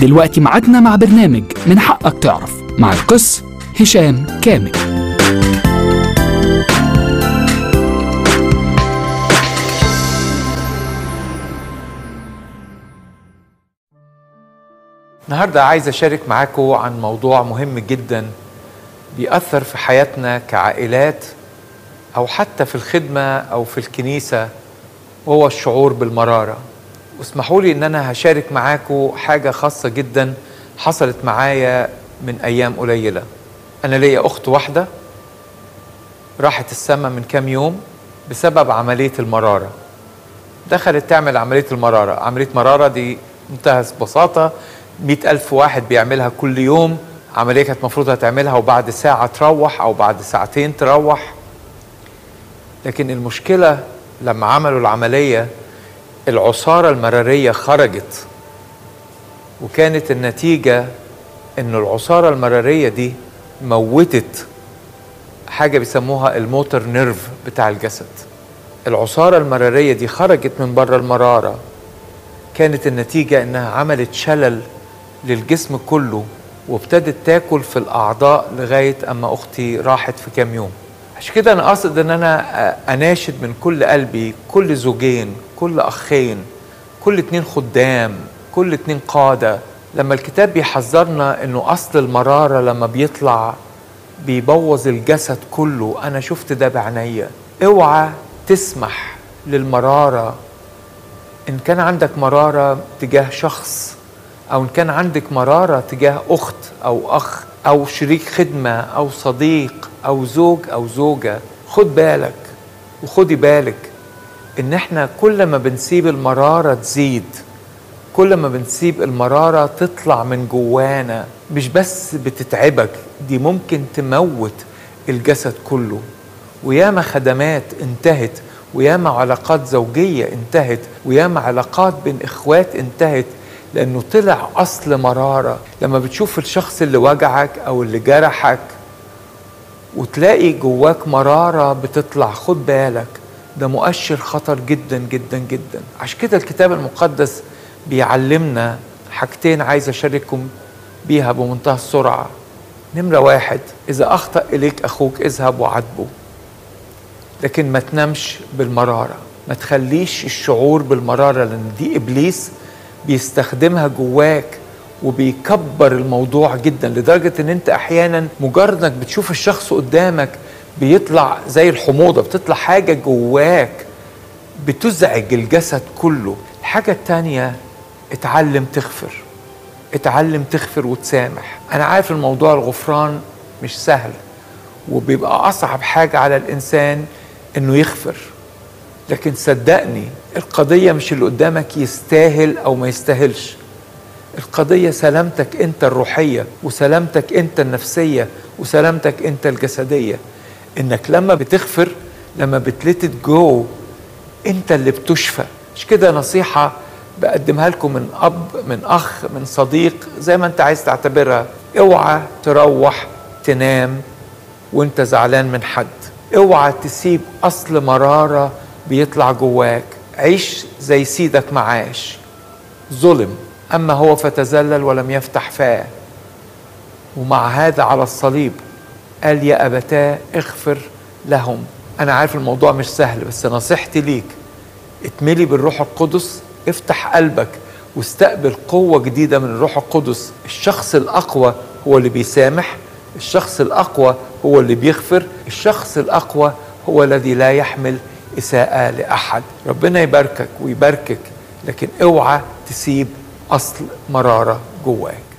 دلوقتي ميعادنا مع برنامج من حقك تعرف مع القس هشام كامل النهارده عايز اشارك معاكم عن موضوع مهم جدا بيأثر في حياتنا كعائلات او حتى في الخدمه او في الكنيسه وهو الشعور بالمراره واسمحوا لي ان انا هشارك معاكم حاجه خاصه جدا حصلت معايا من ايام قليله انا ليا اخت واحده راحت السما من كام يوم بسبب عمليه المراره دخلت تعمل عمليه المراره عمليه مراره دي منتهى البساطه مئة ألف واحد بيعملها كل يوم عملية كانت المفروض هتعملها وبعد ساعة تروح أو بعد ساعتين تروح لكن المشكلة لما عملوا العملية العصارة المرارية خرجت وكانت النتيجة إن العصارة المرارية دي موتت حاجة بيسموها الموتر نيرف بتاع الجسد العصارة المرارية دي خرجت من بره المرارة كانت النتيجة إنها عملت شلل للجسم كله وابتدت تاكل في الأعضاء لغاية أما أختي راحت في كام يوم عشان كده أنا قاصد إن أنا أناشد من كل قلبي كل زوجين كل أخين كل اتنين خدام كل اتنين قادة لما الكتاب بيحذرنا إنه أصل المرارة لما بيطلع بيبوظ الجسد كله أنا شفت ده بعينيا اوعى تسمح للمرارة إن كان عندك مرارة تجاه شخص أو إن كان عندك مرارة تجاه أخت أو أخ أو شريك خدمة أو صديق أو زوج أو زوجة خد بالك وخدي بالك إن إحنا كل ما بنسيب المرارة تزيد كل ما بنسيب المرارة تطلع من جوانا مش بس بتتعبك دي ممكن تموت الجسد كله وياما خدمات انتهت وياما علاقات زوجية انتهت وياما علاقات بين إخوات انتهت لأنه طلع أصل مرارة لما بتشوف الشخص اللي وجعك أو اللي جرحك وتلاقي جواك مرارة بتطلع خد بالك ده مؤشر خطر جدا جدا جدا عشان كده الكتاب المقدس بيعلمنا حاجتين عايز أشارككم بيها بمنتهى السرعة نمرة واحد إذا أخطأ إليك أخوك اذهب وعاتبه لكن ما تنامش بالمرارة ما تخليش الشعور بالمرارة لأن دي إبليس بيستخدمها جواك وبيكبر الموضوع جدا لدرجة ان انت احيانا مجرد انك بتشوف الشخص قدامك بيطلع زي الحموضة بتطلع حاجة جواك بتزعج الجسد كله الحاجة التانية اتعلم تغفر اتعلم تغفر وتسامح انا عارف الموضوع الغفران مش سهل وبيبقى اصعب حاجة على الانسان انه يغفر لكن صدقني القضية مش اللي قدامك يستاهل أو ما يستاهلش القضية سلامتك أنت الروحية وسلامتك أنت النفسية وسلامتك أنت الجسدية إنك لما بتغفر لما بتلتت جو أنت اللي بتشفى مش كده نصيحة بقدمها لكم من أب من أخ من صديق زي ما أنت عايز تعتبرها اوعى تروح تنام وانت زعلان من حد اوعى تسيب أصل مرارة بيطلع جواك عيش زي سيدك معاش ظلم أما هو فتذلل ولم يفتح فاه ومع هذا على الصليب قال يا أبتاه اغفر لهم أنا عارف الموضوع مش سهل بس نصيحتي ليك اتملي بالروح القدس افتح قلبك واستقبل قوة جديدة من الروح القدس الشخص الأقوى هو اللي بيسامح الشخص الأقوى هو اللي بيغفر الشخص الأقوى هو الذي لا يحمل إساءة لأحد ربنا يباركك ويباركك لكن اوعى تسيب أصل مرارة جواك